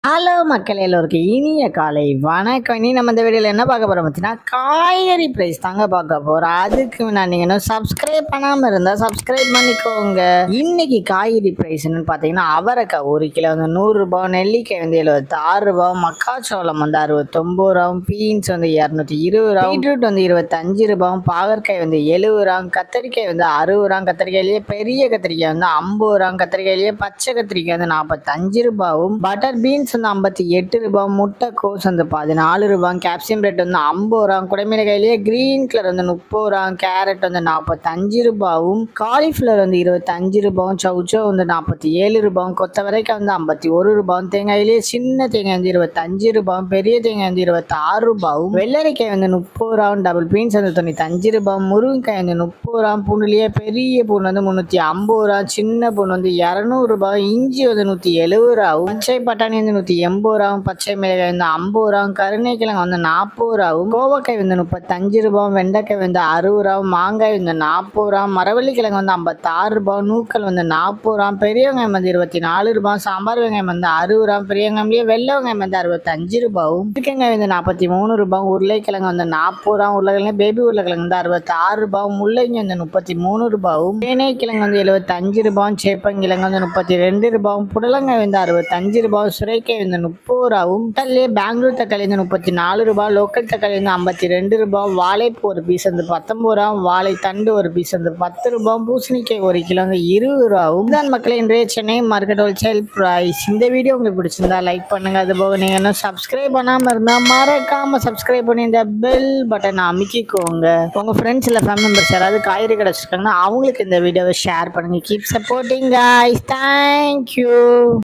hello மக்கள் எல்லோருக்கும் இனிய காலை வணக்கம் இனி நம்ம இந்த வீடியோவில் என்ன பார்க்க போகிறோம் பார்த்தீங்கன்னா காய்கறி ப்ரைஸ் தாங்க பார்க்க போகிறோம் அதுக்கு நான் நீங்கள் இன்னும் சப்ஸ்கிரைப் பண்ணாமல் இருந்தால் சப்ஸ்கிரைப் பண்ணிக்கோங்க இன்னைக்கு காய்கறி ப்ரைஸ் என்னன்னு பார்த்தீங்கன்னா அவரைக்காய் ஒரு கிலோ வந்து நூறுரூபா நெல்லிக்காய் வந்து எழுபத்தாறு ரூபா மக்காச்சோளம் வந்து அறுபத்தொம்பது ரூபாவும் பீன்ஸ் வந்து இரநூத்தி இருபது ரூபா பீட்ரூட் வந்து இருபத்தஞ்சு ரூபாவும் பாகற்காய் வந்து எழுபது ரூபா கத்திரிக்காய் வந்து அறுபது ரூபா கத்திரிக்காயிலேயே பெரிய கத்திரிக்காய் வந்து ஐம்பது ரூபா கத்திரிக்காயிலேயே பச்சை கத்திரிக்காய் வந்து நாற்பத்தஞ்சு ரூபாவும் பட்டர் பீன்ஸ் வந்து ஐம்பத்தி எட்டு ரூபாய் முட்டைக்கோஸ் வந்து பதினாலு ரூபாய் கேப்சியம் ரேட் வந்து ஐம்பது ரூபா குடமிளகாயிலேயே க்ரீன் கலர் வந்து முப்பது ரூபா கேரட் வந்து நாற்பத்தஞ்சு ரூபாவும் காலிஃப்ளவர் வந்து இருபத்தஞ்சு ரூபாயும் சவுச்சோ வந்து நாற்பத்தி ஏழு ரூபாயும் கொத்தவரைக்காய் வந்து ஐம்பத்தி ஒரு ரூபாயும் தேங்காயிலேயே சின்ன தேங்காய் வந்து இருபத்தஞ்சு ரூபாயும் பெரிய தேங்காய் வந்து இருபத்தாறு ரூபாயும் வெள்ளரிக்காய் வந்து முப்பது ரூபாயும் டபுள் பீன்ஸ் வந்து தொண்ணூத்தஞ்சு ரூபாயும் முருங்கைக்காய் வந்து முப்பது ரூபாயும் பூண்டுலேயே பெரிய பூண்டு வந்து முந்நூற்றி ஐம்பது ரூபா சின்ன பூண்டு வந்து இரநூறு ரூபாய் இஞ்சி வந்து நூற்றி எழுபது ரூபாவும் பச்சை பட்டாணி வந்து நூற்றி எண்பது ரூபாவும் பச்சை மிளகாய் வந்து ஐம்பது ரூபாவும் கருணைக்கிழங்கு வந்து நாற்பது ரூபாவும் கோவக்காய் வந்து முப்பத்தஞ்சு ரூபாவும் வெண்டைக்காய் வந்து அறுபது ரூபாவும் மாங்காய் வந்து நாற்பது ரூபா மரவள்ளிக்கிழங்கு வந்து ஐம்பத்தாறு ரூபாய் நூக்கல் வந்து நாற்பது ரூபா பெரிய வெங்காயம் வந்து இருபத்தி நாலு ரூபாய் சாம்பார் வெங்காயம் வந்து அறுபது ரூபா பெரிய வெங்காயம்லேயே வெள்ளை வெங்காயம் வந்து அறுபத்தஞ்சு ரூபாவும் சிக்கங்காய் வந்து நாற்பத்தி மூணு ரூபாய் உருளைக்கிழங்கு வந்து நாற்பது ரூபா உருளைக்கிழங்கு பேபி உருளைக்கிழங்கு வந்து அறுபத்தாறு ரூபாயும் முள்ளங்கி வந்து முப்பத்தி மூணு ரூபாயும் தேனைக்கிழங்கு வந்து எழுபத்தஞ்சு ரூபாயும் சேப்பங்கிழங்கு வந்து முப்பத்தி ரெண்டு ரூபாயும் புடலங்காய் வந்து அறுபத்தஞ்சு ரூபாயும் சுரைக்காய் வந்து முப்பது ரூபாவும் தக்காளியே பெங்களூர் தக்காளி வந்து முப்பத்தி நாலு ரூபாய் லோக்கல் தக்காளி வந்து ஐம்பத்தி ரெண்டு ரூபாய் வாழைப்பூ ஒரு பீஸ் வந்து பத்தொம்பது ரூபா வாழை தண்டு ஒரு பீஸ் வந்து பத்து ரூபாய் பூசணிக்காய் ஒரு கிலோ வந்து இருபது ரூபாவும் தான் மக்களே இன்றைய சென்னை மார்க்கெட் ஹோல்சேல் ப்ரைஸ் இந்த வீடியோ உங்களுக்கு பிடிச்சிருந்தா லைக் பண்ணுங்க அது போக நீங்கள் இன்னும் சப்ஸ்கிரைப் பண்ணாமல் இருந்தால் மறக்காம சப்ஸ்கிரைப் பண்ணி இந்த பெல் பட்டனை அமைக்கிக்கோங்க உங்கள் ஃப்ரெண்ட்ஸ் இல்லை ஃபேமிலி மெம்பர்ஸ் யாராவது காய்கறி கிடச்சிருக்காங்கன்னா அவங்களுக்கு இந்த வீடியோவை ஷேர் பண்ணுங்க கீப் சப்போர்ட்டிங் guys தேங்க்யூ